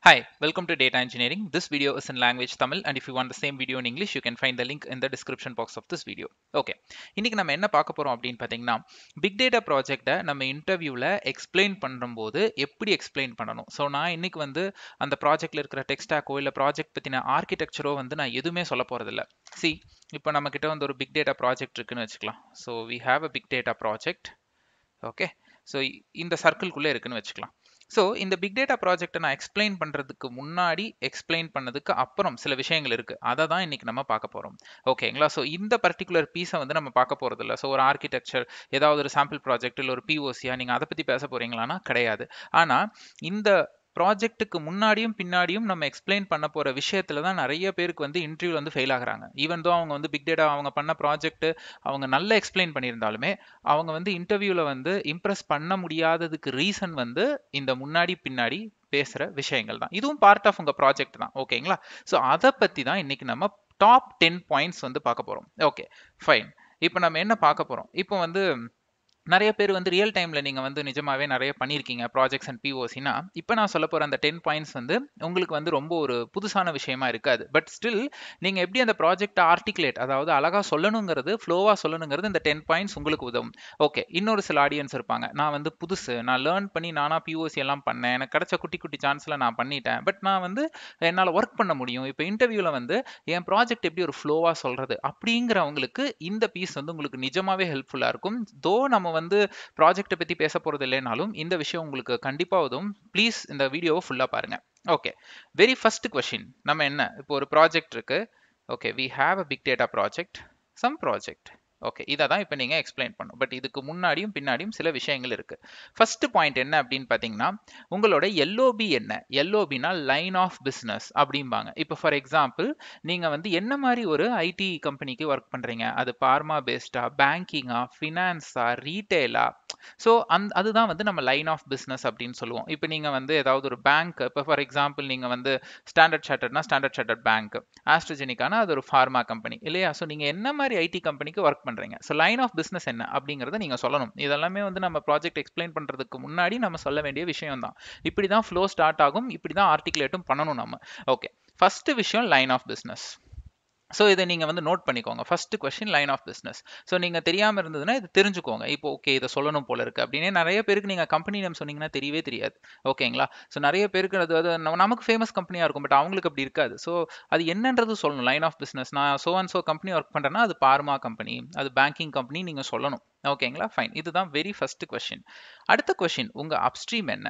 Hi, welcome to Data Engineering. This video is in language Tamil and if you want the same video in English, you can find the link in the description box of this video. Okay. இன்னைக்கு நம்ம என்ன பார்க்க போறோம் அப்படின்னு பார்த்தீங்கன்னா big data ப்ராஜெக்ட்டை நம்ம இன்டர்வியூவில் எக்ஸ்பிளைன் பண்ணும்போது எப்படி எக்ஸ்பிளைன் பண்ணணும் ஸோ நான் இன்னைக்கு வந்து அந்த ப்ராஜெக்ட்ல இருக்கிற டெக்ஸ்டாக்கோ இல்லை ப்ராஜெக்ட் பற்றின ஆர்கிடெக்சரோ வந்து நான் எதுவுமே சொல்ல போறதில்ல சி இப்போ நம்ம கிட்ட வந்து ஒரு பிக் டேட்டா ப்ராஜெக்ட் இருக்குன்னு வச்சுக்கலாம் so we have a big data project okay so இந்த சர்க்கிள்குள்ளே இருக்குன்னு வச்சுக்கலாம் ஸோ இந்த பிக் டேட்டா ப்ராஜெக்ட்டை நான் எக்ஸ்பிளைன் பண்ணுறதுக்கு முன்னாடி எக்ஸ்பிளைன் பண்ணதுக்கு அப்புறம் சில விஷயங்கள் இருக்குது அதை தான் இன்னைக்கு நம்ம பார்க்க போகிறோம் ஓகேங்களா ஸோ இந்த பர்டிகுலர் பீஸை வந்து நம்ம பார்க்க போகிறது இல்லை ஸோ ஒரு ஆர்கிடெக்சர் ஏதாவது ஒரு சாம்பிள் ப்ராஜெக்ட் இல்லை ஒரு பிஓசியா நீங்கள் அதை பற்றி பேச போகிறீங்களான்னா கிடையாது ஆனால் இந்த ப்ராஜெக்ட்டுக்கு முன்னாடியும் பின்னாடியும் நம்ம எக்ஸ்பிளைன் பண்ண போகிற விஷயத்துல தான் நிறைய பேருக்கு வந்து இன்டர்வியூ வந்து ஃபெயில் ஆகுறாங்க ஈவன் தோ அவங்க வந்து பிக் டேட்டா அவங்க பண்ண ப்ராஜெக்ட் அவங்க நல்லா எக்ஸ்பிளைன் பண்ணியிருந்தாலுமே அவங்க வந்து இன்டர்வியூவில் வந்து இம்ப்ரெஸ் பண்ண முடியாததுக்கு ரீசன் வந்து இந்த முன்னாடி பின்னாடி பேசுகிற விஷயங்கள் தான் இதுவும் பார்ட் ஆஃப் உங்கள் ப்ராஜெக்ட் தான் ஓகேங்களா ஸோ அதை பற்றி தான் இன்னைக்கு நம்ம டாப் டென் பாயிண்ட்ஸ் வந்து பார்க்க போகிறோம் ஓகே ஃபைன் இப்போ நம்ம என்ன பார்க்க போகிறோம் இப்போ வந்து நிறைய பேர் வந்து ரியல் டைமில் நீங்கள் வந்து நிஜமாவே நிறைய பண்ணியிருக்கீங்க ப்ராஜெக்ட்ஸ் அண்ட் பிஓசினா இப்போ நான் சொல்ல போகிற அந்த டென் பாயிண்ட்ஸ் வந்து உங்களுக்கு வந்து ரொம்ப ஒரு புதுசான விஷயமா இருக்காது பட் ஸ்டில் நீங்கள் எப்படி அந்த ப்ராஜெக்ட் ஆர்டிகுலேட் அதாவது அழகாக சொல்லணுங்கிறது ஃப்ளோவாக சொல்லணுங்கிறது இந்த டென் பாயிண்ட்ஸ் உங்களுக்கு உதவும் ஓகே இன்னொரு சில ஆடியன்ஸ் இருப்பாங்க நான் வந்து புதுசு நான் லேர்ன் பண்ணி நானாக பிஓசி எல்லாம் பண்ணேன் எனக்கு கிடைச்ச குட்டி குட்டி சான்ஸில் நான் பண்ணிட்டேன் பட் நான் வந்து என்னால் ஒர்க் பண்ண முடியும் இப்போ இன்டர்வியூவில் வந்து என் ப்ராஜெக்ட் எப்படி ஒரு ஃப்ளோவாக சொல்கிறது அப்படிங்கிறவங்களுக்கு இந்த பீஸ் வந்து உங்களுக்கு நிஜமாவே ஹெல்ப்ஃபுல்லாக இருக்கும் தோ நம்ம வந்து ப்ராஜெக்ட்டை பற்றி பேச போகிறது இல்லைனாலும் இந்த விஷயம் உங்களுக்கு கண்டிப்பாக உதவும் ப்ளீஸ் இந்த வீடியோவை ஃபுல்லாக பாருங்கள் ஓகே வெரி ஃபர்ஸ்ட் கொஷின் நம்ம என்ன இப்போ ஒரு ப்ராஜெக்ட் இருக்கு okay we have a big data project some project okay இதை தான் இப்போ நீங்கள் எக்ஸ்பிளைன் பண்ணும் பட் இதுக்கு முன்னாடியும் பின்னாடியும் சில விஷயங்கள் இருக்குது ஃபர்ஸ்ட் பாயிண்ட் என்ன அப்படின்னு பார்த்தீங்கன்னா உங்களோட எல்ஓபி என்ன எல்ஓபினா லைன் ஆஃப் பிஸ்னஸ் அப்படிம்பாங்க இப்போ ஃபார் எக்ஸாம்பிள் நீங்கள் வந்து என்ன மாதிரி ஒரு ஐடி கம்பெனிக்கு ஒர்க் பண்ணுறீங்க அது பார்மா பேஸ்டா பேங்கிங்கா ஃபினான்ஸா ரீட்டெயிலா ஸோ அந் அதுதான் வந்து நம்ம லைன் ஆஃப் பிஸ்னஸ் அப்படின்னு சொல்லுவோம் இப்போ நீங்கள் வந்து ஏதாவது ஒரு பேங்க் இப்போ ஃபார் எக்ஸாம்பிள் நீங்கள் வந்து ஸ்டாண்டர்ட் சார்ட்டர்ட்னா ஸ்டாண்டர்ட் சார்ட்டர்ட் பேங்க் ஆஸ்ட்ரஜெனிக்கான அது ஒரு ஃபார்மா கம்பெனி இல்லையா ஸோ நீங்கள் என்ன மாதிரி ஐடி கம்பெனிக்கு ஒர்க் பண்ணுறீங்க ஸோ லைன் ஆஃப் பிஸ்னஸ் என்ன அப்படிங்கிறத நீங்கள் சொல்லணும் இதெல்லாமே வந்து நம்ம ப்ராஜெக்ட் எக்ஸ்பிளைன் பண்ணுறதுக்கு முன்னாடி நம்ம சொல்ல வேண்டிய விஷயம் தான் இப்படி தான் ஃப்ளோ ஸ்டார்ட் ஆகும் இப்படி தான் ஆர்டிகுலேட்டும் பண்ணணும் நம்ம ஓகே ஃபர்ஸ்ட் விஷயம் லைன் ஆஃப் பிஸ்னஸ் ஸோ இதை நீங்கள் வந்து நோட் பண்ணிக்கோங்க first question line of business so நீங்கள் தெரியாமல் இருந்ததுன்னா இது தெரிஞ்சுக்கோங்க இப்போ ஓகே இதை சொல்லணும் போல இருக்குது அப்படின்னு நிறைய பேருக்கு நீங்கள் கம்பெனி நேம் சொன்னீங்கன்னா தெரியவே தெரியாது ஓகேங்களா ஸோ நிறைய பேருக்கு அது அது நமக்கு ஃபேமஸ் கம்பெனியாக இருக்கும் பட் அவங்களுக்கு அப்படி இருக்காது ஸோ அது என்னன்றது சொல்லணும் லைன் ஆஃப் பிஸ்னஸ் நான் so and so company work பண்ணுறேன்னா அது பார்மா கம்பெனி அது பேங்கிங் கம்பெனி நீங்கள் சொல்லணும் ஓகேங்களா ஃபைன் இதுதான் வெரி ஃபர்ஸ்ட் கொஸ்டின் அடுத்த கொஸ்டின் உங்கள் அப்ஸ்ட்ரீம் என்ன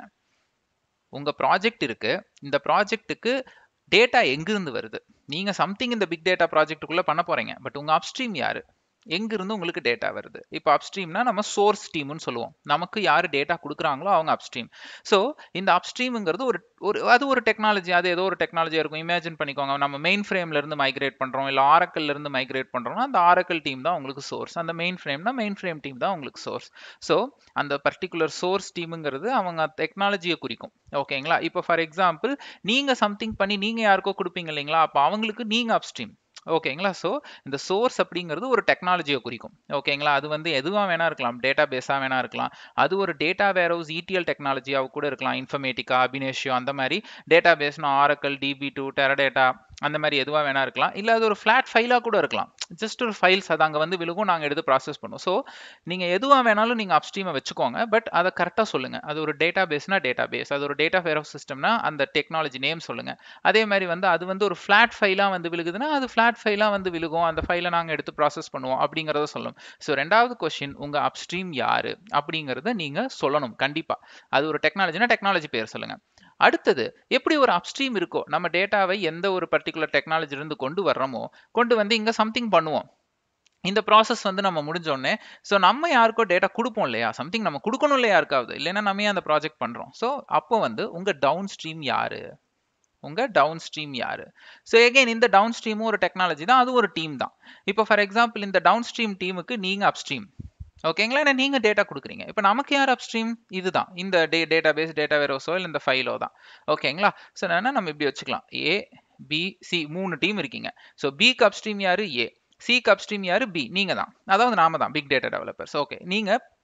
உங்கள் ப்ராஜெக்ட் இருக்கு இந்த ப்ராஜெக்ட்டுக்கு டேட்டா எங்கிருந்து வருது நீங்க சம்திங் இந்த பிக் டேட்டா ப்ராஜெக்ட்டுக்குள்ள பண்ண போறீங்க பட் உங்க அப்ஸ்ட்ரீம் யாரு எங்கிருந்து உங்களுக்கு டேட்டா வருது இப்போ அப்ஸ்ட்ரீம்னா நம்ம சோர்ஸ் டீம்னு சொல்லுவோம் நமக்கு யார் டேட்டா கொடுக்குறாங்களோ அவங்க அப்ஸ்ட்ரீம் ஸோ இந்த அப்ஸ்ட்ரீம்ங்கிறது ஒரு ஒரு அது ஒரு டெக்னாலஜி அது ஏதோ ஒரு டெக்னாலஜியாக இருக்கும் இமேஜின் பண்ணிக்கோங்க நம்ம மெயின் ஃப்ரேம்ல இருந்து மைக்ரேட் பண்ணுறோம் இல்லை ஆரக்கல்ல இருந்து மைக்ரேட் பண்ணுறோம்னா அந்த ஆரக்கல் டீம் தான் உங்களுக்கு சோர்ஸ் அந்த மெயின் ஃப்ரேம்னா மெயின் ஃப்ரேம் டீம் தான் உங்களுக்கு சோர்ஸ் ஸோ அந்த பர்டிகுலர் சோர்ஸ் டீமுங்கிறது அவங்க டெக்னாலஜியை குறிக்கும் ஓகேங்களா இப்போ ஃபார் எக்ஸாம்பிள் நீங்கள் சம்திங் பண்ணி நீங்கள் யாருக்கோ கொடுப்பீங்க இல்லைங்களா அப்போ அவங்களுக்கு நீங்கள் அப்ஸ்ட்ரீம் ஓகேங்களா ஸோ இந்த சோர்ஸ் அப்படிங்கிறது ஒரு டெக்னாலஜியை குறிக்கும் ஓகேங்களா அது வந்து எதுவாக வேணா இருக்கலாம் டேட்டா பேஸாக வேணா இருக்கலாம் அது ஒரு டேட்டா வேர் ஹவுஸ் இடிஎல் டெக்னாலஜியாக கூட இருக்கலாம் இன்ஃபர்மேட்டிக்கா அபினேஷியோ அந்த மாதிரி டேட்டா பேஸ்னா ஆரக்கல் டிபி டூ டெரடேட்டா அந்த மாதிரி எதுவாக வேணா இருக்கலாம் இல்லை அது ஒரு ஃப்ளாட் ஃபைலாக கூட இருக்கலாம் ஜஸ்ட் ஒரு ஃபைல்ஸ் அது அங்கே வந்து விழுகும் நாங்கள் எடுத்து ப்ராசஸ் பண்ணுவோம் ஸோ நீங்கள் எதுவாக வேணாலும் நீங்கள் அப்ஸ்ட்ரீமை வச்சுக்கோங்க பட் அதை கரெக்டாக சொல்லுங்கள் அது ஒரு டேட்டா பேஸ்னா டேட்டா பேஸ் அது ஒரு டேட்டா ஃபேர் ஆஃப் சிஸ்டம்னா அந்த டெக்னாலஜி நேம் சொல்லுங்கள் அதே மாதிரி வந்து அது வந்து ஒரு ஃப்ளாட் ஃபைலாக வந்து விழுகுதுன்னா அது ஃப்ளாட் ஃபைலாக வந்து விழுகும் அந்த ஃபைலை நாங்கள் எடுத்து ப்ராசஸ் பண்ணுவோம் அப்படிங்கிறத சொல்லணும் ஸோ ரெண்டாவது கொஸ்டின் உங்கள் அப்ஸ்ட்ரீம் யார் அப்படிங்கிறத நீங்கள் சொல்லணும் கண்டிப்பாக அது ஒரு டெக்னாலஜினா டெக்னாலஜி பேர் சொல்லுங்கள் அடுத்தது எப்படி ஒரு அப்ஸ்ட்ரீம் இருக்கோ நம்ம டேட்டாவை எந்த ஒரு பர்டிகுலர் டெக்னாலஜிலிருந்து கொண்டு வர்றோமோ கொண்டு வந்து இங்கே சம்திங் பண்ணுவோம் இந்த ப்ராசஸ் வந்து நம்ம முடிஞ்சோடனே ஸோ நம்ம யாருக்கோ டேட்டா கொடுப்போம் இல்லையா சம்திங் நம்ம கொடுக்கணும் இல்லையா யாருக்காவது இல்லைன்னா நம்ம அந்த ப்ராஜெக்ட் பண்ணுறோம் ஸோ அப்போ வந்து உங்கள் டவுன் ஸ்ட்ரீம் யாரு உங்க டவுன் ஸ்ட்ரீம் யாரு ஸோ எகைன் இந்த டவுன் ஸ்ட்ரீமும் ஒரு டெக்னாலஜி தான் அது ஒரு டீம் தான் இப்போ ஃபார் எக்ஸாம்பிள் இந்த டவுன் ஸ்ட்ரீம் டீமுக்கு நீங்க அப்ஸ்ட்ரீம் ஓகேங்களா ஏன்னா நீங்க டேட்டா கொடுக்குறீங்க இப்போ நமக்கு யார் அப்ஸ்ட்ரீம் இதுதான் இந்த டே டேட்டா பேஸ் டேட்டா வேரோஸோ இல்லை இந்த ஃபைலோ தான் ஓகேங்களா ஸோ என்ன நம்ம இப்படி வச்சுக்கலாம் ஏ பி சி மூணு டீம் இருக்கீங்க ஸோ பிக்கு அப்ஸ்ட்ரீம் யாரு ஏ சிக்கு அப்ஸ்ட்ரீம் யாரு பி நீங்க தான் அதாவது நாம தான் பிக் டேட்டா டெவலப்பர்ஸ் ஓகே நீங்க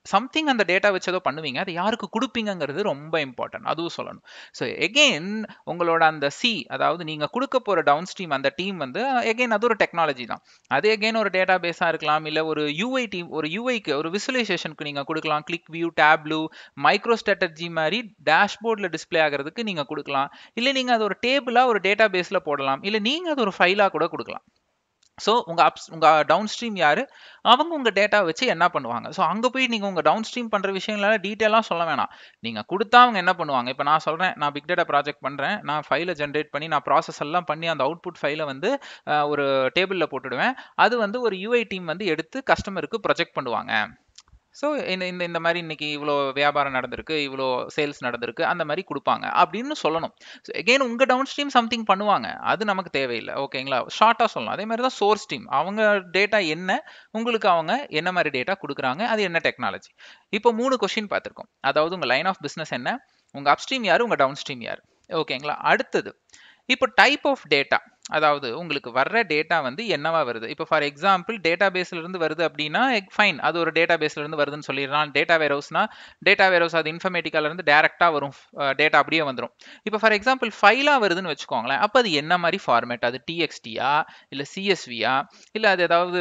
சம்திங் அந்த டேட்டா வச்சு ஏதோ பண்ணுவீங்க அதை யாருக்கு கொடுப்பீங்கங்கிறது ரொம்ப இம்பார்ட்டன்ட் அதுவும் சொல்லணும் ஸோ எகெயின் உங்களோட அந்த சி அதாவது நீங்கள் கொடுக்க போகிற டவுன் ஸ்ட்ரீம் அந்த டீம் வந்து எகெயின் அது ஒரு டெக்னாலஜி தான் அது எகெயின் ஒரு டேட்டா பேஸாக இருக்கலாம் இல்லை ஒரு யூஐ டீம் ஒரு யூஐக்கு ஒரு விசுவலைசேஷனுக்கு நீங்கள் கொடுக்கலாம் click view Tableau MicroStrategy மாதிரி டேஷ்போர்டில் டிஸ்பிளே ஆகிறதுக்கு நீங்கள் கொடுக்கலாம் இல்லை நீங்கள் அது ஒரு டேபிளாக ஒரு டேட்டா பேஸில் போடலாம் இல்லை நீங்கள் அது ஒரு ஃபைலாக கூட கொடுக்கலாம் ஸோ உங்கள் அப்ஸ் உங்கள் டவுன் ஸ்ட்ரீம் யார் அவங்க உங்கள் டேட்டா வச்சு என்ன பண்ணுவாங்க ஸோ அங்கே போய் நீங்கள் உங்கள் டவுன் ஸ்ட்ரீம் பண்ணுற விஷயங்கள டீட்டெயிலாக சொல்ல வேணாம் நீங்கள் கொடுத்தா அவங்க என்ன பண்ணுவாங்க இப்போ நான் சொல்கிறேன் நான் பிக் டேட்டா ப்ராஜெக்ட் பண்ணுறேன் நான் ஃபைலை ஜென்ரேட் பண்ணி நான் ப்ராசஸ் எல்லாம் பண்ணி அந்த அவுட்புட் ஃபைலை வந்து ஒரு டேபிளில் போட்டுடுவேன் அது வந்து ஒரு யூஐ டீம் வந்து எடுத்து கஸ்டமருக்கு ப்ரொஜெக்ட் பண்ணுவாங்க ஸோ இந்த இந்த இந்த மாதிரி இன்னைக்கு இவ்வளோ வியாபாரம் நடந்திருக்கு இவ்வளோ சேல்ஸ் நடந்திருக்கு அந்த மாதிரி கொடுப்பாங்க அப்படின்னு சொல்லணும் ஸோ எகெயின் உங்கள் டவுன் ஸ்ட்ரீம் சம்திங் பண்ணுவாங்க அது நமக்கு தேவையில்லை ஓகேங்களா ஷார்ட்டாக சொல்லலாம் அதே மாதிரி தான் சோர்ஸ் டீம் அவங்க டேட்டா என்ன உங்களுக்கு அவங்க என்ன மாதிரி டேட்டா கொடுக்குறாங்க அது என்ன டெக்னாலஜி இப்போ மூணு கொஷின் பார்த்துருக்கோம் அதாவது உங்கள் லைன் ஆஃப் பிஸ்னஸ் என்ன உங்கள் அப்ஸ்ட்ரீம் யார் உங்கள் டவுன் ஸ்ட்ரீம் யார் ஓகேங்களா அடுத்தது இப்போ டைப் ஆஃப் டேட்டா அதாவது உங்களுக்கு வர்ற டேட்டா வந்து என்னவா வருது இப்போ ஃபார் எக்ஸாம்பிள் டேட்டா பேஸ்ல இருந்து வருது அப்படின்னா ஃபைன் அது ஒரு டேட்டா பேஸ்ல இருந்து வருதுன்னு சொல்லிடலாம் டேட்டா வேர் ஹவுஸ்னா டேட்டா வேர் ஹவுஸ் அது இன்ஃபர்மேட்டிக்கால இருந்து டேரக்டா வரும் டேட்டா அப்படியே வந்துடும் இப்போ ஃபார் எக்ஸாம்பிள் ஃபைலா வருதுன்னு வச்சுக்கோங்களேன் அப்போ அது என்ன மாதிரி ஃபார்மேட் அது டிஎக்ஸ்டியா இல்லை சிஎஸ்வியா இல்லை அது ஏதாவது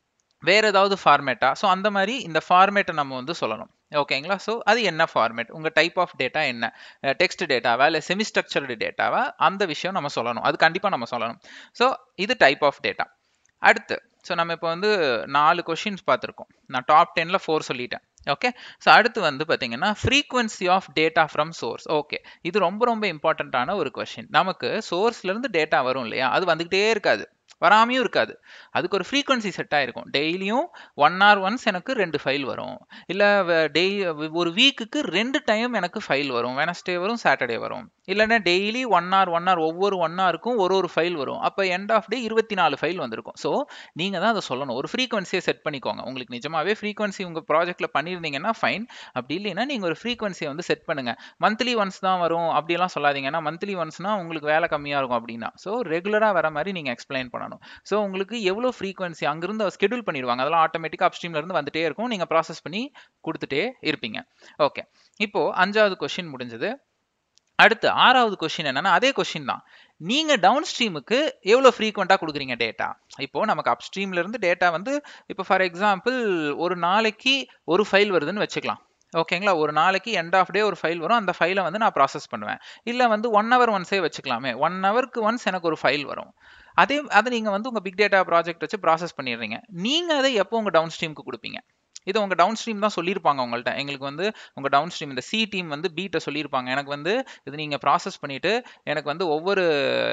வேற ஏதாவது ஃபார்மேட்டா ஸோ அந்த மாதிரி இந்த ஃபார்மேட்டை நம்ம வந்து சொல்லணும் ஓகேங்களா ஸோ அது என்ன ஃபார்மேட் உங்கள் டைப் ஆஃப் டேட்டா என்ன டெக்ஸ்ட் டேட்டாவா இல்லை செமி ஸ்ட்ரக்சர்டு டேட்டாவா அந்த விஷயம் நம்ம சொல்லணும் அது கண்டிப்பாக நம்ம சொல்லணும் ஸோ இது டைப் ஆஃப் டேட்டா அடுத்து ஸோ நம்ம இப்போ வந்து நாலு கொஷின்ஸ் பார்த்துருக்கோம் நான் டாப் டென்னில் ஃபோர் சொல்லிட்டேன் ஓகே ஸோ அடுத்து வந்து பார்த்தீங்கன்னா frequency of data from source okay இது ரொம்ப ரொம்ப இம்பார்ட்டண்ட்டான ஒரு கொஷின் நமக்கு சோர்ஸ்லேருந்து டேட்டா வரும் இல்லையா அது வந்துக்கிட்டே இருக்காது வராமையும் இருக்காது அதுக்கு ஒரு ஃப்ரீக்வன்சி செட் ஆயிருக்கும் டெய்லியும் ஒன் ஹவர் ஒன்ஸ் எனக்கு ரெண்டு ஃபைல் வரும் இல்லை டெய் ஒரு வீக்குக்கு ரெண்டு டைம் எனக்கு ஃபைல் வரும் வெனஸ்டே வரும் சாட்டர்டே வரும் இல்லைன்னா daily one hour one hour ஒவ்வொரு ஒன் ஹவருக்கும் ஒரு ஒரு ஃபைல் வரும் அப்போ எண்ட் ஆஃப் டே இருபத்தி நாலு ஃபைல் வந்திருக்கும் ஸோ நீங்கள் தான் அதை சொல்லணும் ஒரு ஃப்ரீக்வன்சியை செட் பண்ணிக்கோங்க உங்களுக்கு நிஜமாவே ஃப்ரீக்வன்சி உங்கள் ப்ராஜெக்ட்டில் பண்ணியிருந்தீங்கன்னா ஃபைன் அப்படி இல்லைன்னா நீங்கள் ஒரு ஃப்ரீக்வன்சியை வந்து செட் பண்ணுங்கள் மந்த்லி ஒன்ஸ் தான் வரும் அப்படிலாம் சொல்லாதீங்க ஏன்னா மந்த்லி ஒன்ஸ்னால் உங்களுக்கு வேலை கம்மியாக இருக்கும் அப்படின்னா ஸோ ரெகுலராக வர மாதிரி நீங்கள் எக்ஸ்பிளைன் பண்ணணும் ஸோ உங்களுக்கு எவ்வளோ ஃப்ரீக்வன்சி அங்கிருந்து ஸ்கெடியூல் பண்ணிடுவாங்க அதெல்லாம் ஆட்டோமேட்டிக்காக அப்ஸ்ட்ரீம்ல இருந்து வந்துட்டே இருக்கும் நீங்கள் ப்ராசஸ் பண்ணி கொடுத்துட்டே இருப்பீங்க ஓகே இப்போ அஞ்சாவது கொஷின் முடிஞ்சது அடுத்து ஆறாவது கொஷின் என்னன்னா அதே கொஷின் தான் நீங்க டவுன் ஸ்ட்ரீமுக்கு எவ்வளோ ஃப்ரீக்வெண்ட்டாக கொடுக்குறீங்க டேட்டா இப்போ நமக்கு அப் ஸ்ட்ரீம்ல இருந்து டேட்டா வந்து இப்போ ஃபார் எக்ஸாம்பிள் ஒரு நாளைக்கு ஒரு ஃபைல் வருதுன்னு வச்சுக்கலாம் ஓகேங்களா ஒரு நாளைக்கு எண்ட் ஆஃப் டே ஒரு ஃபைல் வரும் அந்த ஃபைலை வந்து நான் ப்ராசஸ் பண்ணுவேன் இல்லை வந்து ஒன் ஹவர் ஒன்ஸே வச்சுக்கலாமே ஒன் ஹவருக்கு ஒன்ஸ் எனக்கு ஒரு ஃபைல் வரும் அதே அதை நீங்கள் வந்து உங்கள் பிக் டேட்டா ப்ராஜெக்ட் வச்சு ப்ராசஸ் பண்ணிடுறீங்க நீங்கள் அதை எப்போ உங்கள் டவுன் ஸ்ட்ரீமுக்கு கொடுப்பீங்க இது உங்கள் டவுன் ஸ்ட்ரீம் தான் சொல்லியிருப்பாங்க உங்கள்கிட்ட எங்களுக்கு வந்து உங்கள் டவுன் ஸ்ட்ரீம் இந்த சி டீம் வந்து பீட்டை சொல்லியிருப்பாங்க எனக்கு வந்து இது நீங்கள் ப்ராசஸ் பண்ணிவிட்டு எனக்கு வந்து ஒவ்வொரு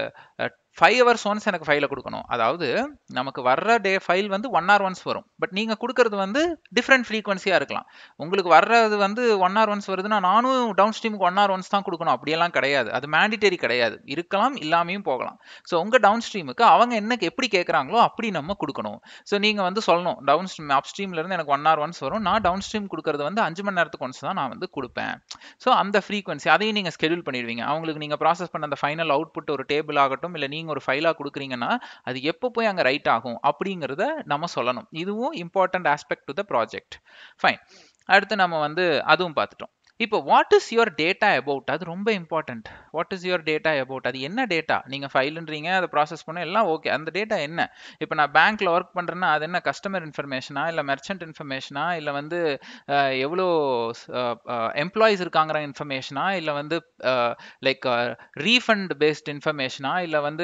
ஃபைவ் ஹவர்ஸ் ஒன்ஸ் எனக்கு ஃபைலை கொடுக்கணும் அதாவது நமக்கு வர்ற டே ஃபைல் வந்து ஒன் ஹவர் ஒன்ஸ் வரும் பட் நீங்கள் கொடுக்கறது வந்து டிஃப்ரெண்ட் ஃப்ரீக்வன்சியாக இருக்கலாம் உங்களுக்கு வர்றது வந்து ஒன் ஹவர் ஒன்ஸ் வருதுன்னா நானும் டவுன் ஸ்ட்ரீமுக்கு ஒன் ஹவர் ஒன்ஸ் தான் கொடுக்கணும் அப்படியெல்லாம் கிடையாது அது மேண்டிட்டரி கிடையாது இருக்கலாம் இல்லாமையும் போகலாம் ஸோ உங்கள் டவுன் ஸ்ட்ரீமுக்கு அவங்க என்ன எப்படி கேட்குறாங்களோ அப்படி நம்ம கொடுக்கணும் ஸோ நீங்கள் வந்து சொல்லணும் டவுன் ஸ்ட்ரீம் அப் ஸ்ட்ரீம்லேருந்து எனக்கு ஒன் ஹவர் ஒன்ஸ் வரும் நான் டவுன் ஸ்ட்ரீம் கொடுக்கறது வந்து அஞ்சு மணி நேரத்துக்கு ஒன்ஸ் தான் நான் வந்து கொடுப்பேன் ஸோ அந்த ஃப்ரீக்வன்சி அதையும் நீங்கள் ஸ்கெடியூல் பண்ணிடுவீங்க அவங்களுக்கு நீங்கள் ப்ராசஸ் பண்ண அந்த ஃபைனல் அவுட்புட் ஒரு டேபிள் ஆகட்டும் இல்லை நீங்கள் ஒரு ஃபைலாக கொடுக்குறீங்கன்னா அது எப்போ போய் அங்கே ரைட் ஆகும் அப்படிங்கிறத நம்ம சொல்லணும் இதுவும் important aspect to the project fine அடுத்து நம்ம வந்து அதுவும் பார்த்துட்டோம் இப்போ what is your data about அது ரொம்ப important what is your data about அது என்ன டேட்டா நீங்கள் ஃபைலுன்றீங்க அதை ப்ராசஸ் பண்ண எல்லாம் ஓகே அந்த டேட்டா என்ன இப்போ நான் பேங்க்கில் ஒர்க் பண்ணுறேன்னா அது என்ன கஸ்டமர் இன்ஃபர்மேஷனா இல்லை மெர்ச்சன்ட் இன்ஃபர்மேஷனா இல்லை வந்து எவ்வளோ எம்ப்ளாயீஸ் இருக்காங்கிற இன்ஃபர்மேஷனா இல்லை வந்து லைக் ரீஃபண்ட் பேஸ்ட் இன்ஃபர்மேஷனா இல்லை வந்து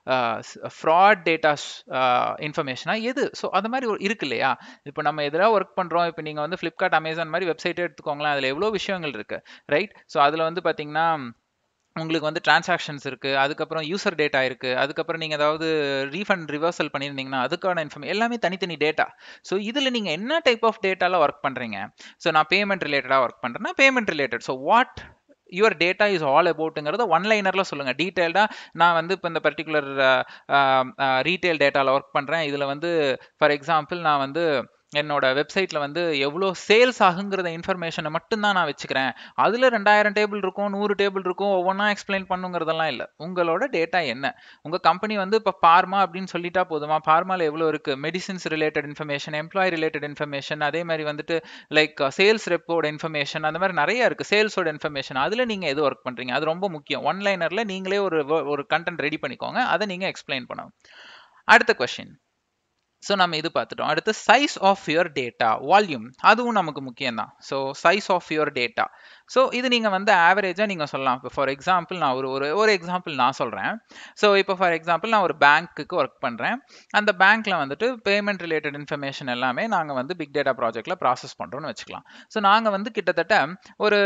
ஃப்ராட் டேட்டாஸ் இன்ஃபர்மேஷனா எது ஸோ அது மாதிரி இருக்கு இல்லையா இப்போ நம்ம எதிராக ஒர்க் பண்ணுறோம் இப்போ நீங்கள் வந்து ஃப்ளிப்கார்ட் அமேசான் மாதிரி வெப்சைட்டே எடுத்துக்கோங்களேன் அதில் எவ்வளோ விஷயங்கள் இருக்கு ரைட் ஸோ அதில் வந்து பார்த்தீங்கன்னா உங்களுக்கு வந்து டிரான்சாக்ஷன்ஸ் இருக்குது அதுக்கப்புறம் யூசர் டேட்டா இருக்குது அதுக்கப்புறம் நீங்கள் ஏதாவது ரீஃபண்ட் ரிவர்சல் பண்ணியிருந்தீங்கன்னா அதுக்கான இன்ஃபர்மே எல்லாமே தனித்தனி டேட்டா ஸோ இதில் நீங்கள் என்ன டைப் ஆஃப் டேட்டாவில் ஒர்க் பண்ணுறீங்க ஸோ நான் பேமெண்ட் ரிலேட்டடாக ஒர்க் பண்ணுறேன்னா payment related so what your data is all அபவுட்டுங்கிறத ஒன் லைனரில் சொல்லுங்கள் டீட்டெயில்டாக நான் வந்து இப்போ இந்த பர்டிகுலர் ரீட்டைல் டேட்டாவில் ஒர்க் பண்ணுறேன் இதில் வந்து ஃபார் எக்ஸாம்பிள் நான் வந்து என்னோட வெப்சைட்டில் வந்து எவ்வளோ சேல்ஸ் ஆகுங்கிறத இன்ஃபர்மேஷனை மட்டும்தான் நான் வச்சுக்கிறேன் அதில் ரெண்டாயிரம் டேபிள் இருக்கும் நூறு டேபிள் இருக்கும் ஒவ்வொன்றா எக்ஸ்பிளைன் பண்ணுங்கிறதெல்லாம் இல்லை உங்களோட டேட்டா என்ன உங்கள் கம்பெனி வந்து இப்போ பார்மா அப்படின்னு சொல்லிட்டா போதுமா பார்மாவில் எவ்வளோ இருக்குது medicines related information employee related information அதே மாதிரி வந்துட்டு லைக் சேல்ஸ் ரெப்போட இன்ஃபர்மேஷன் அந்த மாதிரி நிறைய இருக்குது சேல்ஸோட இன்ஃபர்மேஷன் அதில் நீங்கள் எது ஒர்க் பண்ணுறீங்க அது ரொம்ப முக்கியம் ஒன்லைனரில் நீங்களே ஒரு ஒரு கண்டென்ட் ரெடி பண்ணிக்கோங்க அதை நீங்கள் எக்ஸ்பிளைன் பண்ணணும் அடுத்த கொஷின் ஸோ நம்ம இது பார்த்துட்டோம் அடுத்து size of your data volume அதுவும் நமக்கு முக்கியம் தான் so size of your data so இது நீங்கள் வந்து ஆவரேஜாக நீங்கள் சொல்லலாம் இப்போ ஃபார் எக்ஸாம்பிள் நான் ஒரு ஒரு ஒரு எக்ஸாம்பிள் நான் சொல்கிறேன் ஸோ இப்போ ஃபார் எக்ஸாம்பிள் நான் ஒரு பேங்க்குக்கு ஒர்க் பண்ணுறேன் அந்த பேங்க்கில் வந்துட்டு பேமெண்ட் ரிலேட்டட் இன்ஃபர்மேஷன் எல்லாமே நாங்கள் வந்து பிக் டேட்டா ப்ராஜெக்ட்டில் ப்ராசஸ் பண்ணுறோன்னு வச்சுக்கலாம் ஸோ நாங்கள் வந்து கிட்டத்தட்ட ஒரு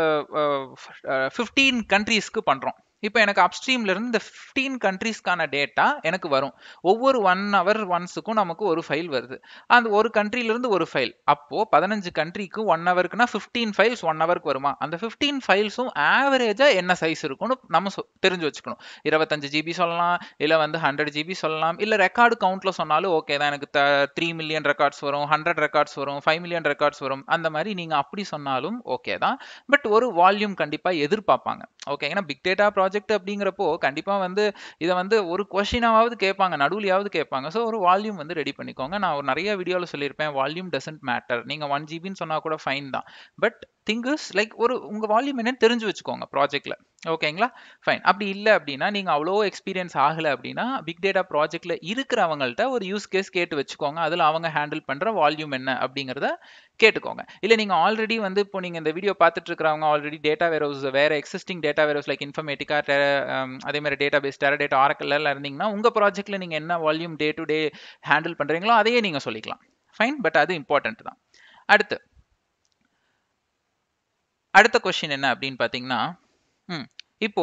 ஃபிஃப்டீன் கண்ட்ரீஸ்க்கு பண்ணுறோம் இப்போ எனக்கு அப்ஸ்ட்ரீம்ல இருந்து இந்த ஃபிஃப்டீன் கண்ட்ரீஸ்க்கான டேட்டா எனக்கு வரும் ஒவ்வொரு ஒன் ஹவர் ஒன்ஸுக்கும் நமக்கு ஒரு ஃபைல் வருது அந்த ஒரு கண்ட்ரிலிருந்து ஒரு ஃபைல் அப்போ பதினஞ்சு கண்ட்ரிக்கு ஒன் ஹவருக்குனா ஃபிஃப்டீன் ஃபைல்ஸ் ஒன் ஹவருக்கு வருமா அந்த ஃபிஃப்டீன் ஃபைல்ஸும் ஆவரேஜா என்ன சைஸ் இருக்கும்னு நம்ம தெரிஞ்சு வச்சுக்கணும் இருபத்தஞ்சு ஜிபி சொல்லலாம் இல்லை வந்து ஹண்ட்ரட் ஜிபி சொல்லலாம் இல்லை ரெக்கார்டு கவுண்ட்ல சொன்னாலும் ஓகே தான் எனக்கு த்ரீ மில்லியன் ரெக்கார்ட்ஸ் வரும் ஹண்ட்ரட் ரெக்கார்ட்ஸ் வரும் ஃபைவ் மில்லியன் ரெக்கார்ட்ஸ் வரும் அந்த மாதிரி நீங்க அப்படி சொன்னாலும் ஓகே தான் பட் ஒரு வால்யூம் கண்டிப்பா எதிர்பார்ப்பாங்க ஓகே ஏன்னா பிக் டேட்டா ப்ராஜெக்ட் அப்படிங்கிறப்போ கண்டிப்பாக வந்து இதை வந்து ஒரு கொஷினாவது கேட்பாங்க நடுவுலையாவது கேட்பாங்க ஸோ ஒரு வால்யூம் வந்து ரெடி பண்ணிக்கோங்க நான் ஒரு நிறைய வீடியோவில் சொல்லியிருப்பேன் வால்யூம் டசன்ட் மேட்டர் நீங்கள் ஒன் ஜிபின்னு சொன்னால் கூட ஃபைன் தான் பட் திங் இஸ் லைக் ஒரு உங்கள் வால்யூம் என்னன்னு தெரிஞ்சு வச்சுக்கோங்க ப்ராஜெக்ட்டில் ஓகேங்களா ஃபைன் அப்படி இல்லை அப்படின்னா நீங்கள் அவ்வளோ எக்ஸ்பீரியன்ஸ் ஆகலை அப்படின்னா பிக் டேட்டா ப்ராஜெக்ட்டில் இருக்கிறவங்கள்ட்ட ஒரு யூஸ் கேஸ் கேட்டு வச்சுக்கோங்க அதில் அவங்க ஹேண்டில் பண்ணுற வால்யூம் என்ன அப்படிங்கிறத கேட்டுக்கோங்க இல்லை நீங்கள் ஆல்ரெடி வந்து இப்போ நீங்கள் இந்த வீடியோ பார்த்துட்டு இருக்கிறவங்க ஆல்ரெடி டேட்டா வேரோஸ் வேறு existing data warehouse like Informatica அதே மாதிரி டேட்டா பேஸ் டெரா டேட்டா ஆரக்கல்லாம் இருந்தீங்கன்னா உங்கள் ப்ராஜெக்ட்டில் நீங்கள் என்ன volume day to day handle பண்ணுறீங்களோ அதையே நீங்கள் சொல்லிக்கலாம் ஃபைன் பட் அது இம்பார்ட்டன்ட் தான் அடுத்து அடுத்த கொஷின் என்ன அப்படின்னு பார்த்தீங்கன்னா ம் இப்போ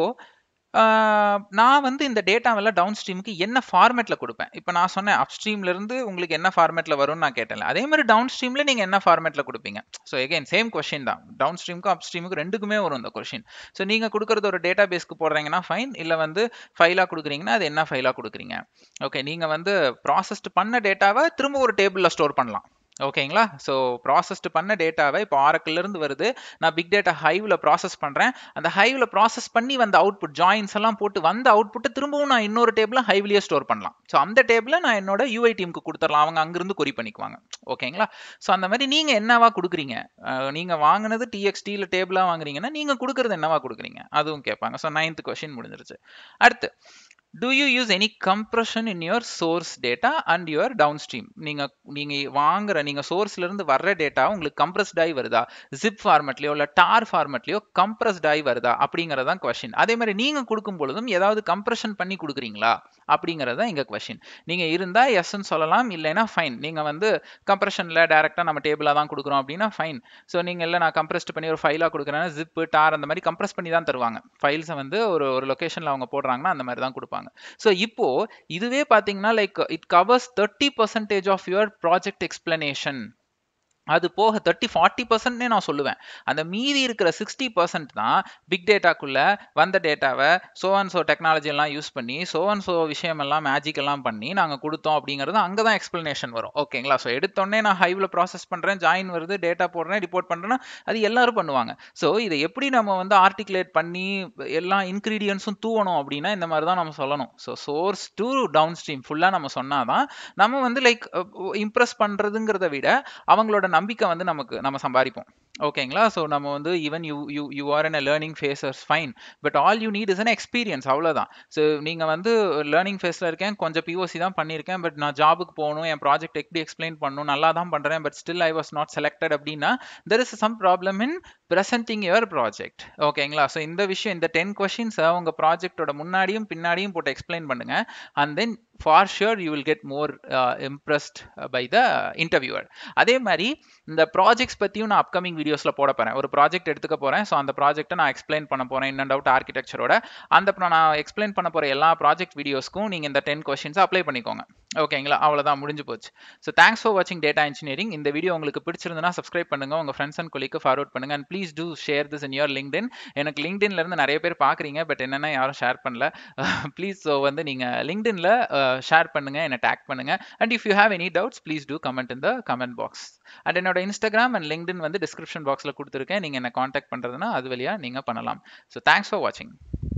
நான் வந்து இந்த டேட்டாவெல்லாம் டவுன் ஸ்ட்ரீமுக்கு என்ன ஃபார்மேட்டில் கொடுப்பேன் இப்போ நான் சொன்னேன் அப் ஸ்ட்ரீம்லேருந்து உங்களுக்கு என்ன ஃபார்மேட்டில் வரும்னு நான் கேட்டேன் அதே மாதிரி டவுன் ஸ்ட்ரீமில் நீங்கள் என்ன ஃபார்மேட்டில் கொடுப்பீங்க ஸோ எகைன் சேம் கொஷின் தான் டவுன் ஸ்ட்ரீமுக்கும் அப் ஸ்ட்ரீமுக்கு ரெண்டுக்குமே வரும் இந்த கொஷின் ஸோ நீங்கள் கொடுக்குறது ஒரு டேட்டா பேஸ்க்கு போடுறீங்கன்னா ஃபைன் இல்லை வந்து ஃபைலாக கொடுக்குறீங்கன்னா அது என்ன ஃபைலாக கொடுக்குறீங்க ஓகே நீங்கள் வந்து ப்ராசஸ்ட் பண்ண டேட்டாவை திரும்ப ஒரு டேபிளில் ஸ்டோர் பண்ணலாம் ஓகேங்களா ஸோ ப்ராசஸ்டு பண்ண டேட்டாவை இப்போ ஆரக்கிளிருந்து வருது நான் பிக் டேட்டா ஹைவில் ப்ராசஸ் பண்ணுறேன் அந்த ஹைவில் ப்ராசஸ் பண்ணி வந்த அவுட்புட் ஜாயின்ஸ் எல்லாம் போட்டு வந்த அவுட்புட்டை திரும்பவும் நான் இன்னொரு டேபிளில் ஹைவிலேயே ஸ்டோர் பண்ணலாம் ஸோ அந்த டேபிளை நான் என்னோட யூஐ டீமுக்கு கொடுத்துடலாம் அவங்க அங்கிருந்து கொரி பண்ணிக்குவாங்க ஓகேங்களா ஸோ அந்த மாதிரி நீங்கள் என்னவா கொடுக்குறீங்க நீங்கள் வாங்கினது டிஎக்ஸ்டியில் டேபிளாக வாங்குறீங்கன்னா நீங்கள் கொடுக்குறது என்னவா கொடுக்குறீங்க அதுவும் கேட்பாங்க ஸோ நைன்த் கொஷின் முடிஞ்சிருச்சு அடுத்து do you use any compression in your source data and your downstream நீங்க நீங்க வாங்குற நீங்க சோர்ஸ்ல இருந்து வர்ற டேட்டா உங்களுக்கு கம்ப்ரஸ்ட் ஆகி வருதா ஜிப் ஃபார்மேட்லயோ இல்ல டார் ஃபார்மேட்லயோ கம்ப்ரஸ்ட் ஆகி வருதா அப்படிங்கறதான் கொஸ்டின் அதே மாதிரி நீங்க கொடுக்கும் பொழுதும் ஏதாவது கம்ப்ரெஷன் பண்ணி கொடுக்குறீங்களா அப்படிங்கறது தான் இங்க கொஸ்டின் நீங்க இருந்தா எஸ்ன்னு சொல்லலாம் இல்லைன்னா ஃபைன் நீங்க வந்து கம்ப்ரெஷன்ல டைரக்டா நம்ம டேபிளா தான் கொடுக்குறோம் அப்படின்னா ஃபைன் ஸோ நீங்க இல்ல நான் கம்ப்ரெஸ்ட் பண்ணி ஒரு ஃபைலா கொடுக்குறேன்னா ஜிப் டார் அந்த மாதிரி கம்ப்ரெஸ் பண்ணி தான் தருவாங்க ஃபைல்ஸை வந்து ஒரு ஒரு லொகேஷன்ல அவங்க போடுறாங்கன்னா அந்த மாதிரி தான் கொடுப்பாங்க ஸோ இப்போ இதுவே பார்த்தீங்கன்னா like it covers thirty percentage of your project explanation அது போக தேர்ட்டி ஃபார்ட்டி பர்சன்ட்னே நான் சொல்லுவேன் அந்த மீதி இருக்கிற சிக்ஸ்டி பர்சன்ட் தான் பிக் டேட்டாக்குள்ள வந்த டேட்டாவை சோ அண்ட் சோ டெக்னாலஜி எல்லாம் யூஸ் பண்ணி சோ அண்ட் சோ விஷயமெல்லாம் மேஜிக் எல்லாம் பண்ணி நாங்கள் கொடுத்தோம் அப்படிங்கிறது அங்கே தான் எக்ஸ்பிளனேஷன் வரும் ஓகேங்களா ஸோ எடுத்தோடனே நான் ஹைவில் ப்ராசஸ் பண்ணுறேன் ஜாயின் வருது டேட்டா போடுறேன் ரிப்போர்ட் பண்ணுறேன்னா அது எல்லாரும் பண்ணுவாங்க ஸோ இதை எப்படி நம்ம வந்து ஆர்டிகுலேட் பண்ணி எல்லா இன்க்ரீடியன்ஸும் தூவணும் அப்படின்னா இந்த மாதிரி தான் நம்ம சொல்லணும் so source to downstream ஃபுல்லாக நம்ம சொன்னாதான் நம்ம வந்து லைக் இம்ப்ரெஸ் பண்ணுறதுங்கிறத விட அவங்களோட நம்பிக்கை வந்து நமக்கு நம்ம சம்பாதிப்போம் ஓகேங்களா ஸோ நம்ம வந்து even you you you are in a learning phases fine but all you need is an experience அவ்வளோதான் ஸோ நீங்கள் வந்து லேர்னிங் ஃபேஸில் இருக்கேன் கொஞ்சம் பிஓசி தான் பண்ணியிருக்கேன் பட் நான் ஜாபுக்கு போகணும் என் ப்ராஜெக்ட் எப்படி எக்ஸ்பிளைன் பண்ணணும் நல்லா தான் பண்ணுறேன் but still I was not selected அப்படின்னா there is some problem in presenting your project ஓகேங்களா ஸோ இந்த விஷயம் இந்த டென் கொஷின்ஸை உங்கள் ப்ராஜெக்டோட முன்னாடியும் பின்னாடியும் போட்டு எக்ஸ்பிளைன் பண்ணுங்க and then for sure you will get more impressed by the interviewer அதே மாதிரி இந்த ப்ராஜெக்ட்ஸ் பற்றியும் நான் அப்கமிங் வீடியோஸில் போட போகிறேன் ஒரு ப்ராஜெக்ட் எடுத்துக்க போகிறேன் ஸோ அந்த ப்ராஜெக்ட்டை நான் எக்ஸ்பிளைன் பண்ண போகிறேன் இன் அண்ட் அவுட் ஆர்கிடெக்சரோட அந்த நான் எக்ஸ்பிளைன் பண்ண போகிற எல்லா ப்ராஜெக்ட் வீடியோஸ்க்கும் நீங்கள் இந்த டென் கொஷின்ஸ் அப்ளை பண்ணிக்கோங்க ஓகேங்களா அவ்வளோதான் முடிஞ்சு போச்சு ஸோ தேங்க்ஸ் ஃபார் வாட்சிங் டேட்டா இன்ஜினியரிங் இந்த வீடியோ உங்களுக்கு பிடிச்சிருந்தனா சப்ஸ்கிரைப் பண்ணுங்க உங்கள் ஃப்ரெண்ட்ஸ் அண்ட் கொலிக்கு ஃபார்வர்ட் பண்ணுங்க and please do share this in your LinkedIn எனக்கு லிங்க்டின்ல இருந்து நிறைய பேர் பார்க்குறீங்க பட் என்னென்ன யாரும் ஷேர் பண்ணல ப்ளீஸ் ஸோ வந்து நீங்கள் லிங்க்டின்ல ஷேர் பண்ணுங்க என்னை டேக் பண்ணுங்க and if you have any doubts please do comment in the comment box and என்னோட இன்ஸ்டாகிராம் அண்ட் லிங்க்டின் வந்து டிஸ்கிரிப்ஷன் பாக்ஸில் கொடுத்துருக்கேன் நீங்கள் என்ன காண்டாக்ட் பண்ணுறதுனா அது வழியாக நீங்கள் பண்ணலாம் ஸோ தேங்க்ஸ் ஃபார் வாட்சிங்